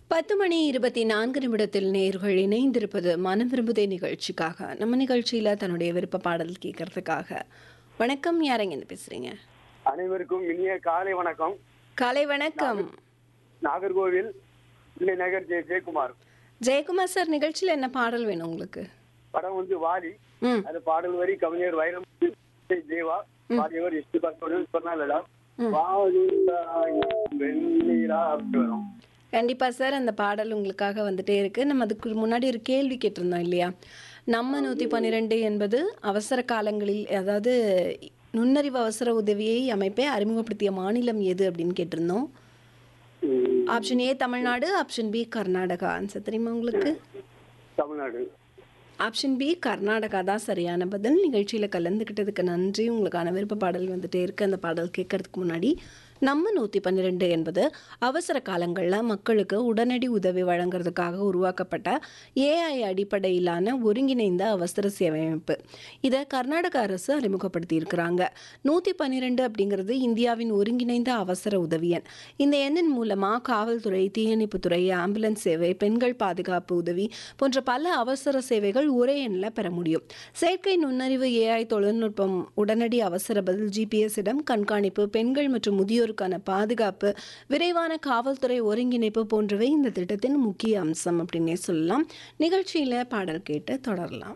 பத்து மணி இருபத்தி நான்கு நிமிடத்தில் நேர்கள் இணைந்திருப்பது மனம் விரும்புதே நிகழ்ச்சிக்காக நம்ம நிகழ்ச்சியில தன்னுடைய விருப்ப பாடல் கேட்கறதுக்காக வணக்கம் யாரங்க இருந்து பேசுறீங்க அனைவருக்கும் இனிய காலை வணக்கம் காலை வணக்கம் நாகர்கோவில் பிள்ளை நகர் ஜெய ஜெயக்குமார் ஜெயக்குமார் சார் நிகழ்ச்சியில என்ன பாடல் வேணும் உங்களுக்கு படம் வந்து வாலி ம் அது பாடல் வரி கவிஞர் வைரம் தேவா பாடியவர் எஸ்டி பாஸ்கரன் சொன்னாலடா வாலி வெண்ணிலா அப்படி வரும் கண்டிப்பா சார் அந்த பாடல் உங்களுக்காக வந்துட்டே இருக்கு நம்ம அதுக்கு முன்னாடி ஒரு கேள்வி கேட்டிருந்தோம் இல்லையா நம்ம நூத்தி பன்னிரெண்டு என்பது அவசர காலங்களில் அதாவது நுண்ணறிவு அவசர உதவியை அமைப்பை அறிமுகப்படுத்திய மாநிலம் எது அப்படின்னு கேட்டிருந்தோம் ம், option A Tamil Nadu option B Karnataka answer தெரியுமா உங்களுக்கு தமிழ்நாடு ஆப்ஷன் பி கர்நாடகா தான் சரியான பதில் நிகழ்ச்சியில் கலந்துக்கிட்டதுக்கு நன்றி உங்களுக்கான விருப்ப பாடல் வந்துட்டே இருக்கு அந்த பாடல் கேட்கறதுக்கு முன்னாடி நம்ம நூற்றி பன்னிரெண்டு என்பது அவசர காலங்களில் மக்களுக்கு உடனடி உதவி வழங்குறதுக்காக உருவாக்கப்பட்ட ஏஐ அடிப்படையிலான ஒருங்கிணைந்த அவசர சேவை அமைப்பு இதை கர்நாடக அரசு அறிமுகப்படுத்தி இருக்கிறாங்க நூற்றி பன்னிரெண்டு அப்படிங்கிறது இந்தியாவின் ஒருங்கிணைந்த அவசர உதவி எண் இந்த எண்ணின் மூலமாக காவல்துறை தீயணைப்புத்துறை ஆம்புலன்ஸ் சேவை பெண்கள் பாதுகாப்பு உதவி போன்ற பல அவசர சேவைகள் ஒரே எண்ணில் பெற முடியும் செயற்கை நுண்ணறிவு ஏஐ தொழில்நுட்பம் உடனடி அவசர பதில் ஜிபிஎஸ் இடம் கண்காணிப்பு பெண்கள் மற்றும் முதியோருக்கான பாதுகாப்பு விரைவான காவல்துறை ஒருங்கிணைப்பு போன்றவை இந்த திட்டத்தின் முக்கிய அம்சம் அப்படின்னே சொல்லலாம் நிகழ்ச்சியில் பாடல் கேட்டு தொடரலாம்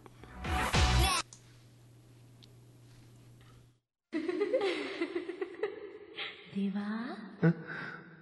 தேவா